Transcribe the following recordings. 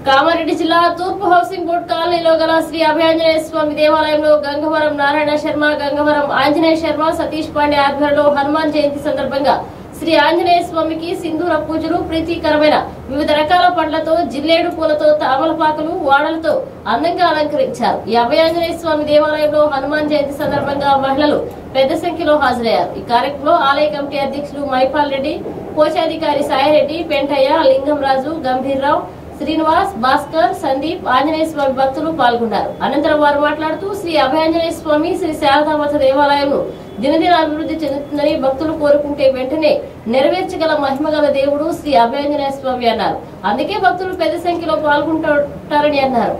కామారెడ్డి జిల్లా తూర్పు housing board కాలనీలో గల శ్రీ అభయాంజనేయ స్వామి దేవాలయంలో గంగవరం నారాయణ శర్మ గంగవరం ఆంజనేయ శర్మ సతీష్ పాండే ఆధ్వర్యంలో హనుమాన్ జయంతి సందర్భంగా శ్రీ ఆంజనేయ స్వామికి సింధూర పూజలు ప్రీతికరమైన వివిధ రకాల పండ్లతో జిల్లేడు పూలతో తామలపాకులు వాడలతో అందంగా అలంకరించారు ఈ అభయాంజనేయ స్వామి దేవాలయంలో హనుమాన్ జయంతి సందర్భంగా మహిళలు పెద్ద సంఖ్యలో హాజరయ్యారు ఈ కార్యక్రమంలో ఆలయ కమిటీ అధ్యక్షులు మైపాల్ రెడ్డి కోశాధికారి సాయిరెడ్డి పెంటయ్య లింగంరాజు గంభీర్రావు శ్రీనివాస్ భాస్కర్ సందీప్ ఆంజనేయ స్వామి భక్తులు పాల్గొన్నారు అనంతరం వారు మాట్లాడుతూ శ్రీ అభయాంజనేయ స్వామి శ్రీ శారదామాత దేవాలయం దినదిన అభివృద్ధి చెందుతుందని భక్తులు కోరుకుంటే వెంటనే నెరవేర్చగల మహిమగల దేవుడు శ్రీ అభయాంజనేయ స్వామి అన్నారు అందుకే భక్తులు పెద్ద సంఖ్యలో పాల్గొంటారని అన్నారు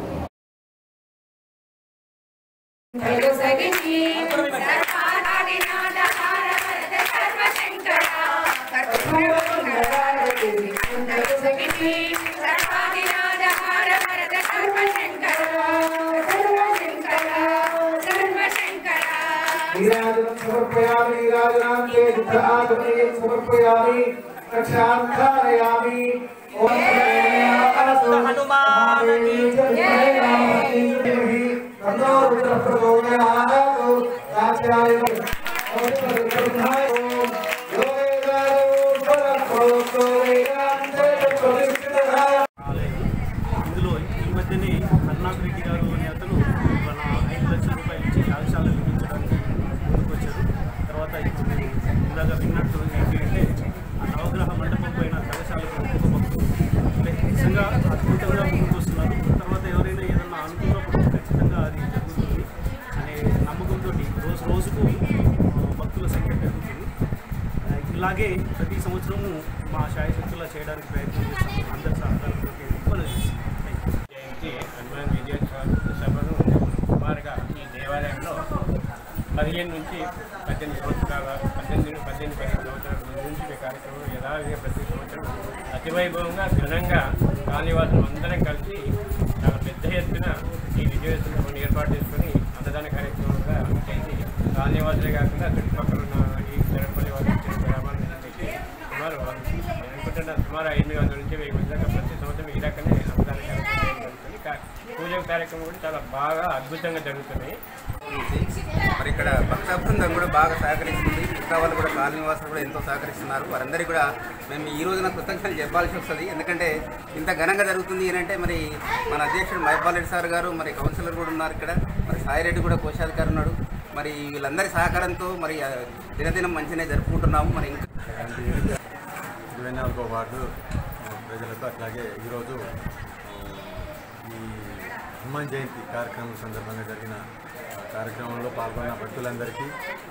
नीराजनं समर्पयामि नीराजनं ते दुग्धाग्नेयं समर्पयामि रक्षां धारयामि ॐ हनुमान तन्नो रुद्रः प्रचोदयात् राजाय ఇందులో ఈ మధ్యనే కరుణాకర్ రెడ్డి గారు అనే అతను మన ఐదు లక్షల రూపాయలు ఇచ్చి యాగశాల నిర్మించడానికి ముందుకొచ్చారు తర్వాత ఇప్పుడు ఇందాక విన్నట్టు ఏంటి అంటే ఆ నవగ్రహ మండపం పైన కళశాలకు ఒక్కొక్క భక్తులు అంటే నిజంగా అద్భుతంగా ముందుకు వస్తున్నారు తర్వాత ఎవరైనా ఏదన్నా అనుకున్నప్పుడు ఖచ్చితంగా అది జరుగుతుంది అనే నమ్మకంతో రోజు రోజుకు ఆ, భక్తుల సంఖ్య పెరుగుతుంది ఆ, ఇలాగే ప్రతి సంవత్సరము మా శాయశక్తులా చేయడానికి ప్రయత్నం చేస్తాము అందరి సహకారంతో ఫాలో చేస్తాం థ్యాంక్ యూ జయంతి హనుమాన్ విజయోత్సవ సభను సుమారుగా ఈ దేవాలయంలో పదిహేను నుంచి పద్దెనిమిది సంవత్సరాల పద్దెనిమిది పద్దెనిమిది పదిహేను సంవత్సరాల ముందు నుంచి ఈ కార్యక్రమం యథావిధిగా ప్రతి సంవత్సరం అతివైభవంగా ఘనంగా కాలనీవాసులు అందరం కలిసి చాలా పెద్ద ఎత్తున ఈ విజయోత్సవం ఏర్పాటు చేసుకొని అన్నదాన కార్యక్రమంగా చేసి కాలనీవాసులే కాకుండా చుట్టుపక్కల ఉన్న ఈ జనపల్లి వాళ్ళు ఇచ్చిన గ్రామాల నుంచి సుమారు నేను అనుకుంటున్నా సుమారు ఐదు వందల నుంచి వెయ్యి మంది దాకా ప్రతి సంవత్సరం ఈ రకమే అన్నదాన కార్యక్రమం జరుగుతుంది కా- పూజ కార్యక్రమం కూడా చాలా బాగా అద్భుతంగా జరుగుతున్నాయి మరి ఇక్కడ భక్త బృందం కూడా బాగా సహకరిస్తుంది ఇంకా వాళ్ళు కూడా కాలనీ వాసులు కూడా ఎంతో సహకరిస్తున్నారు వారందరికీ కూడా మేము ఈ రోజున కృతజ్ఞతలు చెప్పాల్సి వస్తుంది ఎందుకంటే ఇంత ఘనంగా జరుగుతుంది అని అంటే మరి మన అధ్యక్షుడు మైపాల్ రెడ్డి సార్ గారు మరి కౌన్సిలర్ కూడా ఉన్నారు ఇక్కడ మరి సాయిరెడ్డి కూడా కోశాధికారి ఉన్నాడు మరి వీళ్ళందరి సహకారంతో మరి ఆ, దినదినం మంచిగానే జరుపుకుంటున్నాము మరి ఇంకా ఇరవై నాలుగో వార్డు ప్రజలకు అట్లాగే ఈరోజు ఈ హనుమాన్ జయంతి కార్యక్రమం సందర్భంగా జరిగిన కార్యక్రమంలో పాల్గొన్న భక్తులందరికీ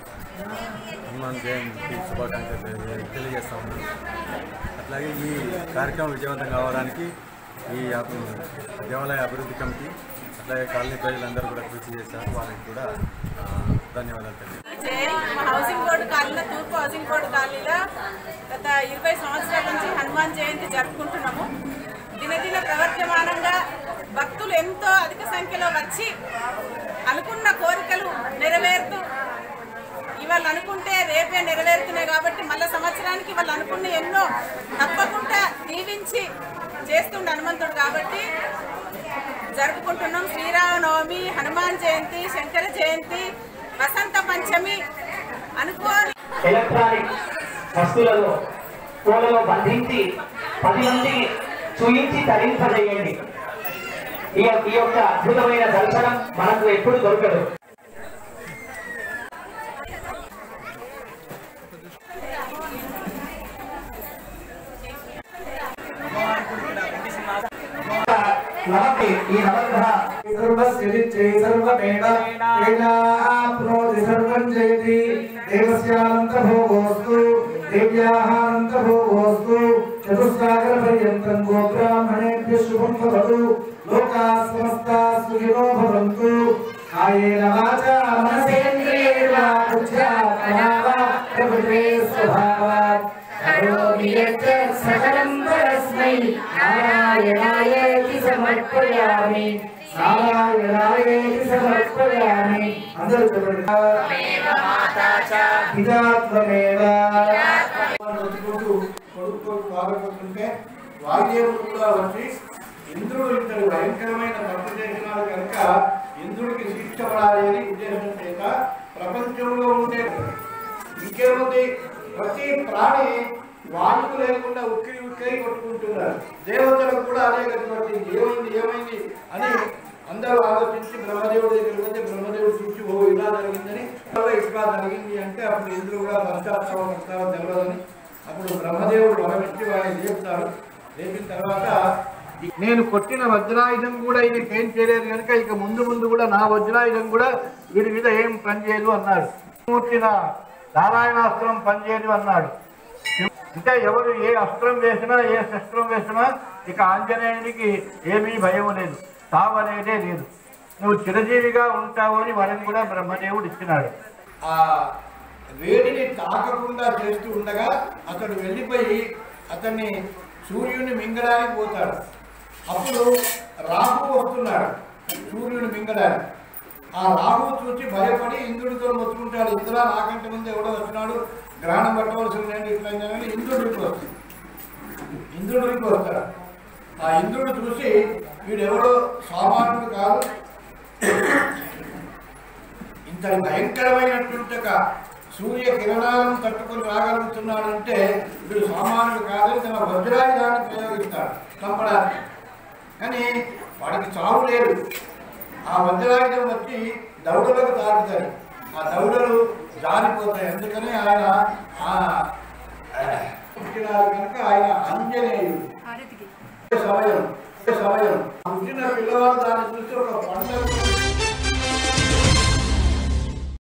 హనుమాన్ జయంతి శుభాకాంక్షలు తెలియ- తెలియజేస్తా ఉన్నాను అట్లాగే ఈ కార్యక్రమం విజయవంతం కావడానికి ఈ అభి- దేవాలయ అభివృద్ధి కమిటీ అట్లాగే కాలనీ ప్రజలందరూ కూడా కృషి చేశారు వాళ్ళకి కూడా ఆ, ధన్యవాదాలు తెలియజేస్తాను జై మా హౌసింగ్ బోర్డు కాలనీలో తూర్పు హౌసింగ్ బోర్డు కాలనీలో గత ఇరవై సంవత్సరాల నుంచి హనుమాన్ జయంతి జరుపుకుంటున్నాము దినదిన ప్రవర్తమానంగా భక్తులు ఎంతో అధిక సంఖ్యలో వచ్చి అనుకున్న కోరికలు నెరవేరుతూ ఇవాళ అనుకుంటే రేపే నెరవేరుతున్నాయి కాబట్టి మళ్ళా సంవత్సరానికి వాళ్ళు అనుకున్న ఎన్నో తప్పకుండా దీవించి చేస్తుండే హనుమంతుడు కాబట్టి జరుపుకుంటున్నాం శ్రీరామనవమి హనుమాన్ జయంతి శంకర జయంతి వసంత పంచమి అనుకోని ఎలక్ట్రానిక్ వస్తువులలో పూలలో బంధించి పది మంది చూయించి తరింపజేయండి ఈ యొక్క- ఈ యొక్క అద్భుతమైన దర్శనం మనకు ఎప్పుడు దొరకదు నమస్తే ఈ నవగ్రహ సర్వస్య నిత్యై సర్వమేవ ఏనాప్నోతి సర్వం జయతి దేవస్యానంత భోగోస్తు దేవ్యాహానంత భోగోస్తు చతుస్సాగర పర్యంతం గోబ్రాహ్మణేభ్య శుభం భవతు లోకా సమస్తా సుఖినో భవంతు కాయేన వాచా మనసేంద్రియేణ బుద్ధ్యాత్మనా వా ప్రకృతే స్వభావాత్ కరోమి యచ్చ సకలం పరస్మై నారాయణాయేతి సమర్పయామి నారాయణాయేతి సమర్పయామి అందరూ చెప్పండి పితాత్మమేవ రోజుకోటు కొడుకు పాల్గొంటుంటే వాద్యములు కూడా వచ్చి ఇంద్రుడు ఇంతటి భయంకరమైన తప్పు చేసినాడు కనుక ఇంద్రుడికి శిక్ష పడాలి అని ఉద్దేశం చేత ప్రపంచంలో ఉండే ఇంకేముంది ప్రతి ప్రాణి వాయువు లేకుండా ఉక్కిరి ఉక్కిరి కొట్టుకుంటున్నారు దేవతలకు కూడా అదే గతి పట్టింది ఏమైంది ఏమైంది అని అందరూ ఆలోచించి బ్రహ్మదేవుడి దగ్గరికి వస్తే బ్రహ్మదేవుడు చూసి ఓ ఇలా జరిగిందని ఇలా ఇట్లా జరిగింది అంటే అప్పుడు ఇంద్రుడు కూడా పశ్చాత్తాపం వస్తారో తెలియదని అప్పుడు బ్రహ్మదేవుడు వరమిచ్చి వాడిని లేపుతారు లేపిన తర్వాత నేను కొట్టిన వజ్రాయుధం కూడా ఈయనకి ఏం చేయలేదు కనుక ఇక ముందు ముందు కూడా నా వజ్రాయుధం కూడా వీడి మీద ఏం పనిచేయదు అన్నాడు మూర్తిన నారాయణాస్త్రం పనిచేయదు అన్నాడు అంటే ఎవరు ఏ అస్త్రం వేసినా ఏ శస్త్రం వేసినా ఇక ఆంజనేయునికి ఏమీ భయం లేదు తావు అనేదే లేదు నువ్వు చిరజీవిగా ఉంటావు అని వరం కూడా బ్రహ్మదేవుడు ఇచ్చినాడు ఆ వేడిని తాకకుండా చేస్తూ ఉండగా అతడు వెళ్ళిపోయి అతన్ని సూర్యుని మింగడానికి పోతాడు అప్పుడు రాహు వస్తున్నాడు సూర్యుని మింగడానికి ఆ రాహు చూసి భయపడి ఇంద్రుడితో మొత్తుకుంటాడు ఇంద్ర నాకంటే ముందు ఎవడో వచ్చినాడు గ్రహణం పట్టవలసి ఉందండి ఇట్లా అయిందని ఇంద్రుడికి వస్తుంది ఇంద్రుడికి వస్తాడు ఆ ఇంద్రుడు చూసి వీడెవడో సామాన్యుడు కాదు ఇంత భయంకరమైనటువంటి ఒక సూర్య కిరణాలను తట్టుకొని రాగలుగుతున్నాడంటే వీడు సామాన్యుడు కాదని తన వజ్రాయుధాన్ని ప్రయోగిస్తాడు చంపడానికి కానీ వాడికి చావు లేదు ఆ వజ్రాయుధం వచ్చి దౌడలకు తాకుతాయి ఆ దౌడలు జారిపోతాయి అందుకని ఆయన ఆ ఆ, పుట్టినాడు కనుక ఆయన అంజనేయుడు సమయం సమయం పుట్టిన పిల్లవాడు దాన్ని చూసి ఒక పండుగ